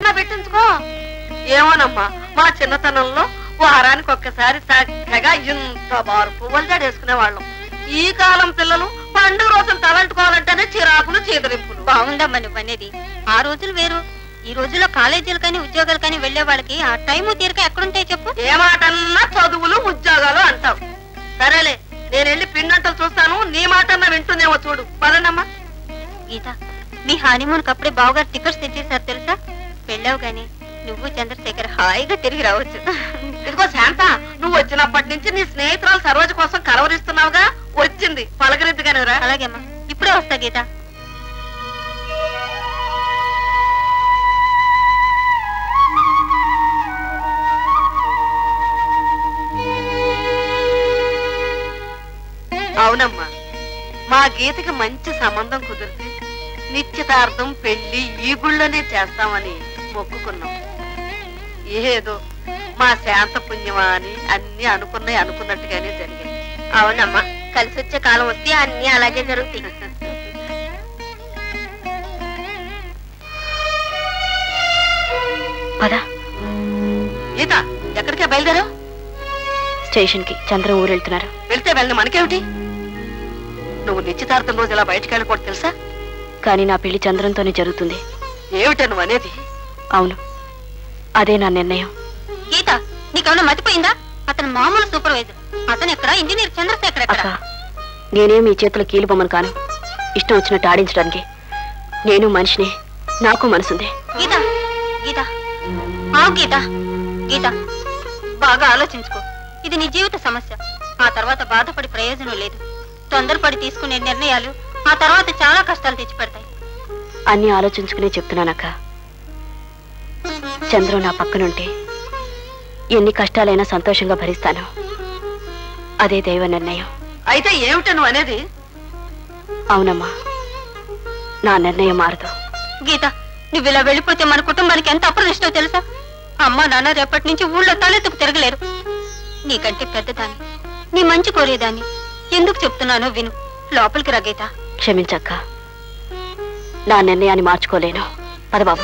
అట్లా పెట్టించుకో ఏమోనమ్మా మా చిన్నతనంలో వారానికి ఒక్కసారి చక్కగా ఇంత బారు పువ్వులు జడేసుకునే వాళ్ళం ఈ కాలం పిల్లలు పండుగ రోజులు తలంటుకోవాలంటేనే చిరాకులు చీదరింపులు బాగుందమ్మా నువ్వు అనేది ఆ రోజులు వేరు ఈ రోజుల్లో కాలేజీలు కానీ ఉద్యోగాలు కానీ వెళ్లే వాళ్ళకి ఆ టైము తీరిక ఎక్కడుంటాయి చెప్పు ఏ మాటన్నా చదువులు ఉద్యోగాలు అంటావు సరేలే నేను వెళ్ళి పిండంటలు చూస్తాను నీ మాటన్నా వింటుందేమో చూడు పదనమ్మా గీత మీ హనీమూన్ అప్పుడే బావగారు టికెట్స్ తెచ్చేసారు తెలుసా వెళ్ళావు గాని నువ్వు చంద్రశేఖర్ హాయిగా తిరిగి రావచ్చు ఇదిగో శాంత నువ్వు వచ్చినప్పటి నుంచి నీ స్నేహితురాలు సరోజ కోసం కలవరిస్తున్నావుగా వచ్చింది పలకరించగానే రా అలాగే అమ్మా ఇప్పుడే వస్తా గీత అవునమ్మా మా గీతకి మంచి సంబంధం కుదిరితే నిశ్చితార్థం పెళ్లి ఈ గుళ్ళోనే చేస్తామని మొక్కుకున్నాం ఏదో మా శాంత పుణ్యమా అని అన్ని అనుకున్నాయి అనుకున్నట్టుగానే జరిగాయి అవునమ్మా కలిసి వచ్చే కాలం వస్తే అన్ని అలాగే జరుగుతాయి పదా గీత ఎక్కడికే బయలుదేరావు స్టేషన్ కి చంద్రం ఊరు వెళ్తున్నారు వెళ్తే వెళ్ళిన మనకేమిటి నువ్వు నిశ్చితార్థం రోజు ఇలా బయటకు వెళ్ళకూడదు తెలుసా కానీ నా పెళ్లి చంద్రంతోనే జరుగుతుంది ఏమిట నువ్వు అనేది అవును అదే నా నిర్ణయం గీత నీకేమైనా మతిపోయిందా అతను మామూలు సూపర్వైజర్ అతను ఎక్కడ ఇంజనీర్ చంద్రశేఖర్ ఎక్కడ అక్క నేనేం మీ చేతుల కీలు బొమ్మను కాను ఇష్టం వచ్చినట్టు ఆడించడానికి నేను మనిషిని నాకు మనసుంది గీత గీత ఆవు గీత గీత బాగా ఆలోచించుకో ఇది నీ జీవిత సమస్య ఆ తర్వాత బాధపడి ప్రయోజనం లేదు తొందరపడి తీసుకునే నిర్ణయాలు ఆ తర్వాత చాలా కష్టాలు తెచ్చిపెడతాయి అన్ని ఆలోచించుకునే చెప్తున్నానక్క చంద్రం నా పక్కనుంటే ఎన్ని కష్టాలైనా సంతోషంగా భరిస్తాను అదే దైవ నిర్ణయం అయితే ఏమిట నువ్వు అనేది అవునమ్మా నా నిర్ణయం మారదు గీత నువ్వు ఇలా వెళ్ళిపోతే మన కుటుంబానికి ఎంత అప్రదిష్టో తెలుసా అమ్మ నాన్న రేపటి నుంచి ఊళ్ళో తలెత్తుకు తిరగలేరు నీకంటే పెద్దదాన్ని నీ మంచి కోరేదాన్ని ఎందుకు చెప్తున్నానో విను లోపలికి రా గీత క్షమించక్క నా నిర్ణయాన్ని మార్చుకోలేను పదబాబు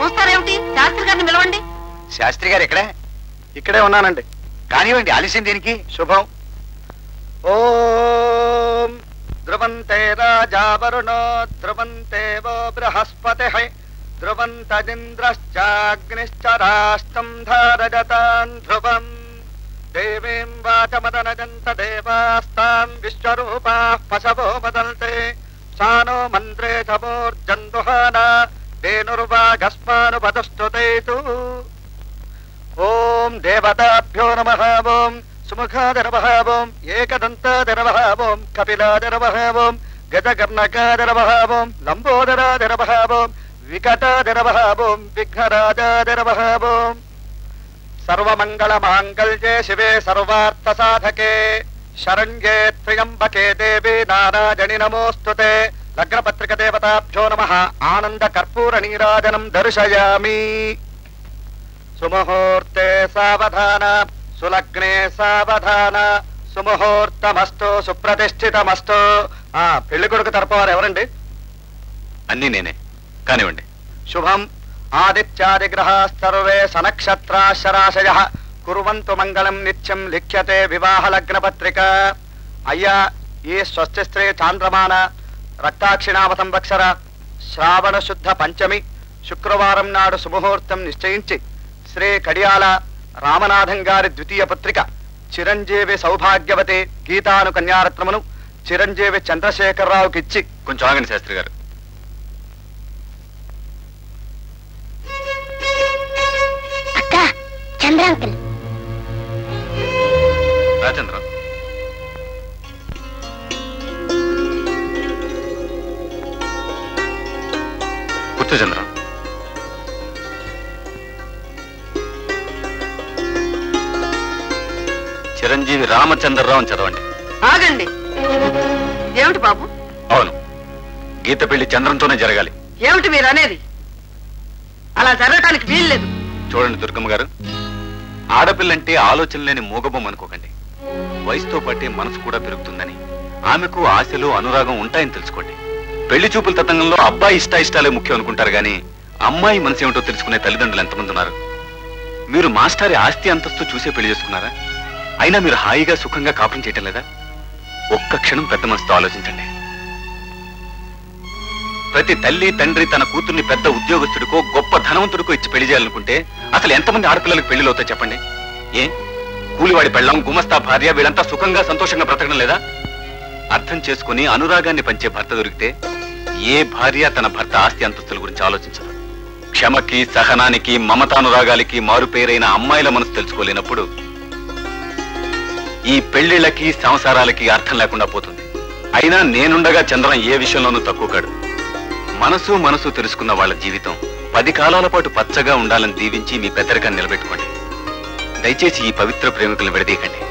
చూస్తారేమిటి శాస్త్రి గారిని పిలవండి శాస్త్రి గారు ఎక్కడే ఇక్కడే ఉన్నానండి కానివ్వండి ఆలస్యం దేనికి శుభం ఓం ధ్రువంతే రాజా వరుణో ధ్రువంతే వో బృహస్పతి ధ్రువంతజింద్రశ్చాగ్నిశ్చ రాష్ట్రం ధారజతాన్ ధ్రువం దేవీం వాచమదనజంత దేవాస్తాం విశ్వరూపా పశవో వదంతే సానో మంత్రే చమోర్జందుహాన వేణుర్వాగస్మానుపదస్తుతేతు ఓం దేవతాభ్యో నమ ఓం సుముఖాద నమ ఓం ఏకదంతాద నమ ఓం కపిలాద నమ ఓం గజకర్ణకాద నమ ఓం లంబోదరాద నమ ఓం వికటాద నమ ఓం విఘ్నరాజాద నమ ఓం సర్వమంగళ మాంగళ్యే శివే సర్వార్థ సాధకే శరణ్యే త్ర్యంబకే దేవి నారాజని నమోస్తుతే లగ్నపత్రిక దేవతాభ్యో నమ ఆనంద కర్పూర నీరాజనం దర్శయామి సుముహూర్తే సావధాన సులగ్నే సావధాన సుముహూర్తమస్తు సుప్రతిష్ఠితమస్తు ఆ పెళ్లి కొడుకు తరపు వారు ఎవరండి అన్నీ నేనే కానివ్వండి శుభం ఆదిత్యాదిగ్రహ సర్వే సనక్షత్రాశరాశయ కుర్వంతు మంగళం నిత్యం లిఖ్యతే వివాహ లగ్న పత్రిక అయ్యా ఈ స్వస్తి స్త్రీ చాంద్రమాన రక్తాక్షిణామ సంవత్సర శ్రావణ శుద్ధ పంచమి శుక్రవారం నాడు శుభముహూర్తం నిశ్చయించి శ్రీ కడియాల రామనాథం గారి ద్వితీయ పుత్రిక చిరంజీవి సౌభాగ్యవతి గీతాను కన్యారత్నమును చిరంజీవి చంద్రశేఖరరావుకి ఇచ్చి కొంచెం ఆగండి శాస్త్రి గారు అక్క చంద్ర అంకుల్ రాజేంద్రం కూర్చో చంద్రం చిరంజీవి రామచంద్రరావు అని చదవండి ఆగండి ఏమిటి బాబు అవును గీత పెళ్లి చంద్రంతోనే జరగాలి ఏమిటి మీరు అనేది అలా జరగటానికి వీల్లేదు చూడండి దుర్గమ్మ గారు ఆడపిల్లంటే ఆలోచన లేని మూగబొమ్మ అనుకోకండి వయసుతో పాటే మనసు కూడా పెరుగుతుందని ఆమెకు ఆశలు అనురాగం ఉంటాయని తెలుసుకోండి పెళ్లి చూపుల తతంగంలో అబ్బాయి ఇష్ట ఇష్టాలే ముఖ్యం అనుకుంటారు గాని అమ్మాయి మనసు ఏమిటో తెలుసుకునే తల్లిదండ్రులు ఎంతమంది ఉన్నారు మీరు మాస్టారి ఆస్తి అంతస్తు చూసే పెళ్లి చేసుకున్నారా అయినా మీరు హాయిగా సుఖంగా కాపురం చేయటం లేదా ఒక్క క్షణం పెద్ద మనసుతో ఆలోచించండి ప్రతి తల్లి తండ్రి తన కూతుర్ని పెద్ద ఉద్యోగస్తుడికో గొప్ప ధనవంతుడికో ఇచ్చి పెళ్లి చేయాలనుకుంటే అసలు ఎంతమంది ఆడపిల్లలకు పెళ్లిలో అవుతాయి చెప్పండి ఏ కూలివాడి పెళ్ళం గుమస్తా భార్య వీళ్ళంతా సుఖంగా సంతోషంగా బ్రతకడం లేదా అర్థం చేసుకుని అనురాగాన్ని పంచే భర్త దొరికితే ఏ భార్య తన భర్త ఆస్తి అంతస్తుల గురించి ఆలోచించదు క్షమకి సహనానికి మమతానురాగాలకి మారుపేరైన అమ్మాయిల మనసు తెలుసుకోలేనప్పుడు ఈ పెళ్లిళ్ళకి సంసారాలకి అర్థం లేకుండా పోతుంది అయినా నేనుండగా చంద్రం ఏ విషయంలోనూ తక్కువ కాడు మనసు మనసు తెలుసుకున్న వాళ్ళ జీవితం పది కాలాల పాటు పచ్చగా ఉండాలని దీవించి మీ పెద్దరికాన్ని నిలబెట్టుకోండి దయచేసి ఈ పవిత్ర ప్రేమికులను విడదీయకండి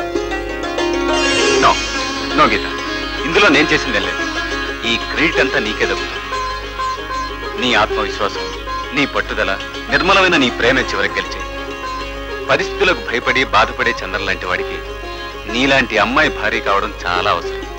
నో నో గీత ఇందులో నేను చేసిందేం లేదు ఈ క్రెడిట్ అంతా నీకే దక్కుతుంది నీ ఆత్మవిశ్వాసం నీ పట్టుదల నిర్మలమైన నీ ప్రేమ చివరికి గెలిచే పరిస్థితులకు భయపడి బాధపడే చంద్ర లాంటి వాడికి నీలాంటి అమ్మాయి భార్య కావడం చాలా అవసరం